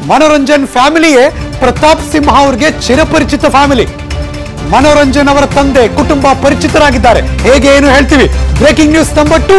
ಮನೋರಂಜನ್ ಫ್ಯಾಮಿಲಿಯೇ ಪ್ರತಾಪ್ ಸಿಂಹ ಅವರಿಗೆ ಚಿರಪರಿಚಿತ ಫ್ಯಾಮಿಲಿ ಮನೋರಂಜನ್ ಅವರ ತಂದೆ ಕುಟುಂಬ ಪರಿಚಿತರಾಗಿದ್ದಾರೆ ಹೇಗೆ ಏನು ಹೇಳ್ತೀವಿ breaking news number two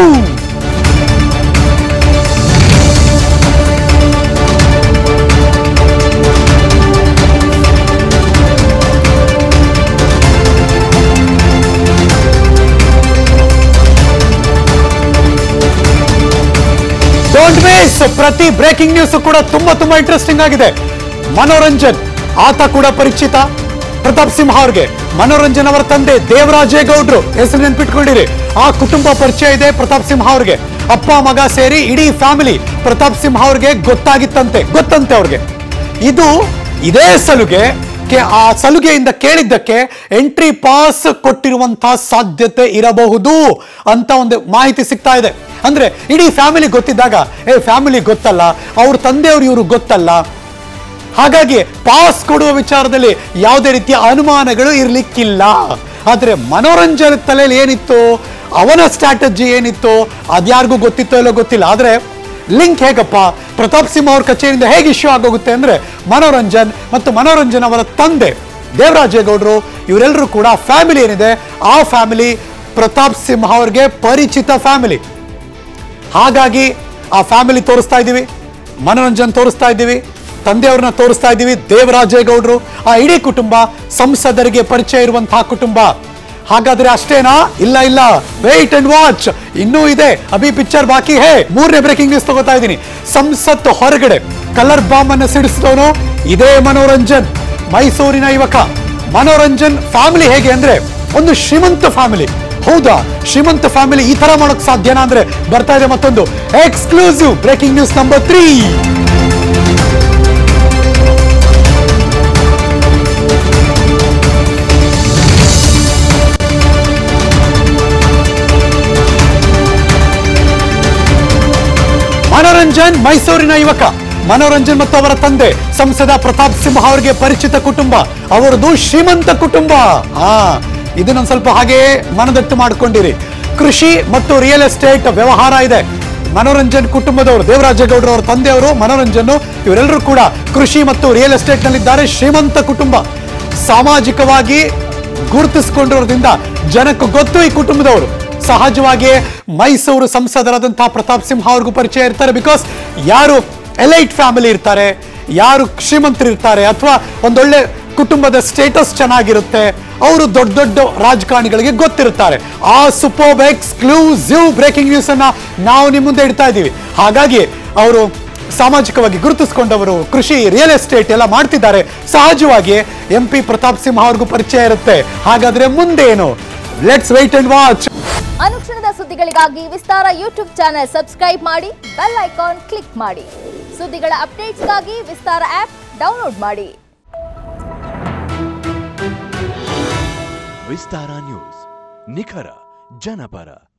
don't miss ಪ್ರತಿ ಬ್ರೇಕಿಂಗ್ ನ್ಯೂಸ್ ಕೂಡ ತುಂಬಾ ತುಂಬಾ ಇಂಟ್ರೆಸ್ಟಿಂಗ್ ಆಗಿದೆ ಮನೋರಂಜನ್ ಆತ ಕೂಡ ಪರಿಚಿತ ಪ್ರತಾಪ್ ಸಿಂಹ ಅವ್ರಿಗೆ ಮನೋರಂಜನ್ ಅವರ ತಂದೆ ದೇವರಾಜೇಗೌಡ್ರು ಹೆಸರು ನೆನ್ಪಿಟ್ಕೊಂಡಿರಿ ಆ ಕುಟುಂಬ ಪರಿಚಯ ಇದೆ ಪ್ರತಾಪ್ ಸಿಂಹ ಅವ್ರಿಗೆ ಅಪ್ಪ ಮಗ ಸೇರಿ ಇಡೀ ಫ್ಯಾಮಿಲಿ ಪ್ರತಾಪ್ ಸಿಂಹ ಅವ್ರಿಗೆ ಗೊತ್ತಾಗಿತ್ತಂತೆ ಗೊತ್ತಂತೆ ಅವ್ರಿಗೆ ಇದು ಇದೇ ಸಲುಗೆ ಕೆ- ಆ ಸಲುಗೆಯಿಂದ ಕೇಳಿದ್ದಕ್ಕೆ ಎಂಟ್ರಿ ಪಾಸ್ ಕೊಟ್ಟಿರುವಂತಹ ಸಾಧ್ಯತೆ ಇರಬಹುದು ಅಂತ ಒಂದು ಮಾಹಿತಿ ಸಿಗ್ತಾ ಇದೆ ಅಂದ್ರೆ ಇಡೀ ಫ್ಯಾಮಿಲಿ ಗೊತ್ತಿದ್ದಾಗ ಏ ಫ್ಯಾಮಿಲಿ ಗೊತ್ತಲ್ಲ ಅವ್ರ ತಂದೆಯವರು ಇವರು ಗೊತ್ತಲ್ಲ ಹಾಗಾಗಿ ಪಾಸ್ ಕೊಡುವ ವಿಚಾರದಲ್ಲಿ ಯಾವುದೇ ರೀತಿಯ ಅನುಮಾನಗಳು ಇರ್ಲಿಕ್ಕಿಲ್ಲ ಆದ್ರೆ ಮನೋರಂಜನ ತಲೆಯಲ್ಲಿ ಏನಿತ್ತು ಅವನ ಸ್ಟ್ರಾಟಜಿ ಏನಿತ್ತು ಅದ್ಯಾರಿಗೂ ಗೊತ್ತಿತ್ತೋ ಇಲ್ಲೋ ಗೊತ್ತಿಲ್ಲ ಆದ್ರೆ ಲಿಂಕ್ ಹೇಗಪ್ಪ ಪ್ರತಾಪ್ ಸಿಂಹ ಅವ್ರ ಕಚೇರಿಯಿಂದ ಹೇಗೆ ಇಶ್ಯೂ ಆಗೋಗುತ್ತೆ ಅಂದ್ರೆ ಮನೋರಂಜನ್ ಮತ್ತು ಮನೋರಂಜನ್ ಅವರ ತಂದೆ ದೇವರಾಜೇಗೌಡರು ಇವರೆಲ್ಲರೂ ಕೂಡ ಫ್ಯಾಮಿಲಿ ಏನಿದೆ ಆ ಫ್ಯಾಮಿಲಿ ಪ್ರತಾಪ್ ಸಿಂಹ ಅವ್ರಿಗೆ ಪರಿಚಿತ ಫ್ಯಾಮಿಲಿ ಹಾಗಾಗಿ ಆ ಫ್ಯಾಮಿಲಿ ತೋರಿಸ್ತಾ ಇದ್ದೀವಿ ಮನೋರಂಜನ್ ತೋರಿಸ್ತಾ ಇದ್ದೀವಿ ತಂದೆಯವ್ರನ್ನ ತೋರಿಸ್ತಾ ಇದ್ದೀವಿ ದೇವರಾಜೇಗೌಡರು ಆ ಇಡೀ ಕುಟುಂಬ ಸಂಸದರಿಗೆ ಪರಿಚಯ ಇರುವಂತಹ ಕುಟುಂಬ ಹಾಗಾದ್ರೆ ಅಷ್ಟೇನಾ ಇಲ್ಲ ಇಲ್ಲ ವೇಟ್ ಅಂಡ್ ವಾಚ್ ಇನ್ನೂ ಇದೆ ಅಭಿ ಪಿಕ್ಚರ್ ಬಾಕಿ ಹೇ ಮೂರನೇ ಬ್ರೇಕಿಂಗ್ ನ್ಯೂಸ್ ತಗೋತಾ ಇದ್ದೀನಿ ಸಂಸತ್ ಹೊರಗಡೆ ಕಲರ್ ಬಾಂಬ್ ಅನ್ನು ಸಿಡಿಸಿದವನು ಇದೇ ಮನೋರಂಜನ್ ಮೈಸೂರಿನ ಯುವಕ ಮನೋರಂಜನ್ ಫ್ಯಾಮಿಲಿ ಹೇಗೆ ಅಂದ್ರೆ ಒಂದು ಶ್ರೀಮಂತ ಫ್ಯಾಮಿಲಿ ಹೌದಾ ಶ್ರೀಮಂತ ಫ್ಯಾಮಿಲಿ ಈ ತರ ಮಾಡೋಕ್ ಸಾಧ್ಯನಾ ಅಂದ್ರೆ ಬರ್ತಾ ಇದೆ ಮತ್ತೊಂದು exclusive breaking news number three Manoranjan ಮೈಸೂರಿನ ಯುವಕ ಮನೋರಂಜನ್ ಮತ್ತು ಅವರ ತಂದೆ ಸಂಸದ ಪ್ರತಾಪ್ ಸಿಂಹ ಅವರಿಗೆ ಪರಿಚಿತ ಕುಟುಂಬ ಅವರದು ಶ್ರೀಮಂತ ಕುಟುಂಬ ಹಾ ಇದನ್ನೊಂದು ಸ್ವಲ್ಪ ಹಾಗೆ ಮನದಟ್ಟು ಮಾಡ್ಕೊಂಡಿರಿ ಕೃಷಿ ಮತ್ತು ರಿಯಲ್ ಎಸ್ಟೇಟ್ ವ್ಯವಹಾರ ಇದೆ ಮನೋರಂಜನ್ ಕುಟುಂಬದವರು ದೇವರಾಜೇಗೌಡರು ಅವರ ತಂದೆಯವರು ಮನೋರಂಜನ್ ಇವರೆಲ್ಲರೂ ಕೂಡ ಕೃಷಿ ಮತ್ತು ರಿಯಲ್ ಎಸ್ಟೇಟ್ ನಲ್ಲಿದ್ದಾರೆ ಶ್ರೀಮಂತ ಕುಟುಂಬ ಸಾಮಾಜಿಕವಾಗಿ ಗುರುತಿಸಿಕೊಂಡಿರೋದ್ರಿಂದ ಜನಕ್ಕೆ ಗೊತ್ತು ಈ ಕುಟುಂಬದವರು ಸಹಜವಾಗಿಯೇ ಮೈಸೂರು ಸಂಸದರಾದಂತಹ ಪ್ರತಾಪ್ ಸಿಂಹ ಅವ್ರಿಗೂ ಪರಿಚಯ ಇರ್ತಾರೆ ಬಿಕಾಸ್ ಯಾರು ಎಲೈಟ್ ಫ್ಯಾಮಿಲಿ ಇರ್ತಾರೆ ಯಾರು ಶ್ರೀಮಂತರು ಇರ್ತಾರೆ ಅಥವಾ ಒಂದೊಳ್ಳೆ ಕುಟುಂಬದ ಸ್ಟೇಟಸ್ ಚೆನ್ನಾಗಿರುತ್ತೆ ಅವರು ದೊಡ್ಡ ದೊಡ್ಡ ರಾಜಕಾರಣಿಗಳಿಗೆ ಗೊತ್ತಿರುತ್ತಾರೆ ಆ ಸೂಪರ್ ಎಕ್ಸ್ಕ್ಲೂಸಿವ್ ಬ್ರೇಕಿಂಗ್ ನ್ಯೂಸ್ ಅನ್ನ ನಾವು ನಿಮ್ಮ ಮುಂದೆ ಇಡ್ತಾ ಇದ್ದೀವಿ ಹಾಗಾಗಿ ಅವರು ಸಾಮಾಜಿಕವಾಗಿ ಗುರುತಿಸಿಕೊಂಡವರು ಕೃಷಿ ರಿಯಲ್ ಎಸ್ಟೇಟ್ ಎಲ್ಲ ಮಾಡ್ತಿದ್ದಾರೆ ಸಹಜವಾಗಿ ಎಂ ಪಿ ಪ್ರತಾಪ್ ಸಿಂಹ ಅವ್ರಿಗೂ ಪರಿಚಯ ಇರುತ್ತೆ ಹಾಗಾದ್ರೆ ಮುಂದೇನು ಲೆಟ್ಸ್ ವೈಟ್ ಅಂಡ್ ವಾಚ್ ಅನುಕ್ಷಣದ ಸುದ್ದಿಗಳಿಗಾಗಿ ವಿಸ್ತಾರ ಯೂಟ್ಯೂಬ್ ಚಾನೆಲ್ ಸಬ್ಸ್ಕ್ರೈಬ್ ಮಾಡಿ ಬೆಲ್ ಐಕಾನ್ ಕ್ಲಿಕ್ ಮಾಡಿ ಸುದ್ದಿಗಳ ಅಪ್ಡೇಟ್ಸ್ಗಾಗಿ ವಿಸ್ತಾರ ಆಪ್ ಡೌನ್ಲೋಡ್ ಮಾಡಿ ವಿಸ್ತಾರ ನ್ಯೂಸ್ ನಿಖರ ಜನಪರ